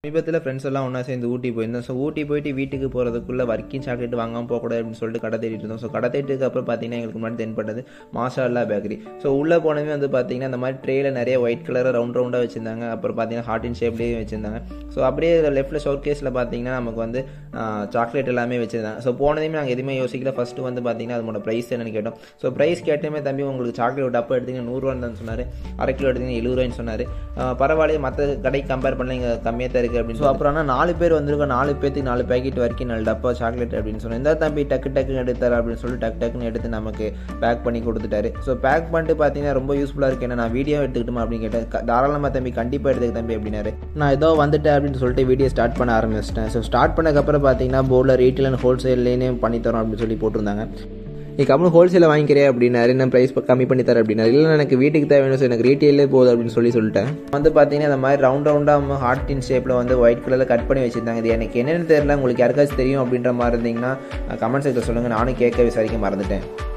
சமீபத்தில் ஃப்ரெண்ட்ஸ் எல்லாம் ஒன்றா சேர்ந்து ஊட்டி போயிருந்தோம் ஸோ ஊட்டி போயிட்டு வீட்டுக்கு போகிறதுக்குள்ள வர்க்கிங் சாக்லேட் வாங்காமல் போகக்கூடாது அப்படின்னு சொல்லிட்டு கடை தேடிட்டு இருந்தோம் ஸோ கடை தேடிட்டு அப்புறம் பார்த்தீங்கன்னா எங்களுக்கு முன்னாடி தென்பட்டது மாஷா அல்லா பேக்கரி ஸோ உள்ளே போனதுமே வந்து பார்த்தீங்கன்னா இந்த மாதிரி ட்ரேயில் நிறைய ஒயிட் கலர் ரவுண்ட் ரவுண்டாக வச்சிருந்தாங்க அப்புறம் பார்த்தீங்கன்னா ஹார்ட் இன் ஷேப்லேயும் வச்சிருந்தாங்க ஸோ அப்படியே லெஃப்ட்டில் ஷோர் கேஸில் பார்த்தீங்கன்னா நமக்கு வந்து சாக்லேட் எல்லாமே வச்சிருந்தாங்க ஸோ போனதையுமே நாங்கள் எதுவுமே யோசிக்கல ஃபஸ்ட்டு வந்து பார்த்தீங்கன்னா அதோட ப்ரைஸ் என்னன்னு கேட்டோம் ஸோ ப்ரைஸ் கேட்டமே தம்பி உங்களுக்கு சாக்லேட் டப்பா எடுத்தீங்கன்னா நூறுரூவான்னு தான் சொன்னார் அரை கிலோ எடுத்தீங்கன்னா எழுபது ரூபாய்ன்னு சொன்னார் பரவாயில்லையே மற்ற கடைக்கு கம்பேர் பண்ணல இங்கே கம்மியாக தான் இருக்குது அப்படின்னு ஸோ அப்புறம் ஆனால் நாலு பேர் வந்திருக்கோம் நாலு பேர்த்துக்கு நாலு பேக்கெட் வரைக்கும் நாலு டப்பா சாக்லேட் அப்படின்னு சொன்னேன் இந்த தம்பி டக்கு டக்குன்னு எடுத்தார் அப்படின்னு சொல்லி டக்கு டக்குன்னு எடுத்து நமக்கு பேக் பண்ணி கொடுத்துட்டாரு ஸோ பேக் பண்ணிட்டு பார்த்தீங்கன்னா ரொம்ப யூஸ்ஃபுல்லாக இருக்கு ஏன்னா நான் வீடியோ எடுத்துக்கிட்டுமா அப்படின்னு கேட்டேன் க- தாராளமாக தம்பி கண்டிப்பாக எடுத்துக்க தம்பி அப்படின்னாரு நான் ஏதோ வந்துட்டேன் அப்படின்னு சொல்லிட்டு வீடியோ ஸ்டார்ட் பண்ண ஆரம்பிச்சிட்டேன் ஸோ ஸ்டார்ட் பண்ணக்கப்புறம் பார்த்தீங்கன்னா போர்டில் ரீட்டைல் அண்ட் ஹோல்சேல்லேயும் பண்ணித்தரோம் அப்படின்னு சொல்லி போட்டிருந்தாங்க நீ கம்மல் ஹோல்சேலில் வாங்கிக்கிறேன் அப்படின்னாரு என்ன ப்ரைஸ் கம்மி பண்ணி தரேன் அப்படின்னாரு இல்லை எனக்கு வீட்டுக்கு தேவையான சார் எனக்கு ரீட்டெயிலே போதும் அப்படின்னு சொல்லி சொல்லிட்டேன் வந்து பார்த்தீங்கன்னா இந்த மாதிரி ரவுண்ட் ரவுண்டாக ஹார்ட் இன் ஷேப்பில் வந்து ஒயிட் கலரில் கட் பண்ணி வச்சிருந்தாங்க இது எனக்கு என்னென்னு தெரியல உங்களுக்கு யாருக்காச்சும் தெரியும் அப்படின்ற மாதிரி இருந்தீங்கன்னா கமெண்ட் செக்ஷன் சொல்லுங்கள் நானும் கேட்க விசாரிக்க மறந்துட்டேன்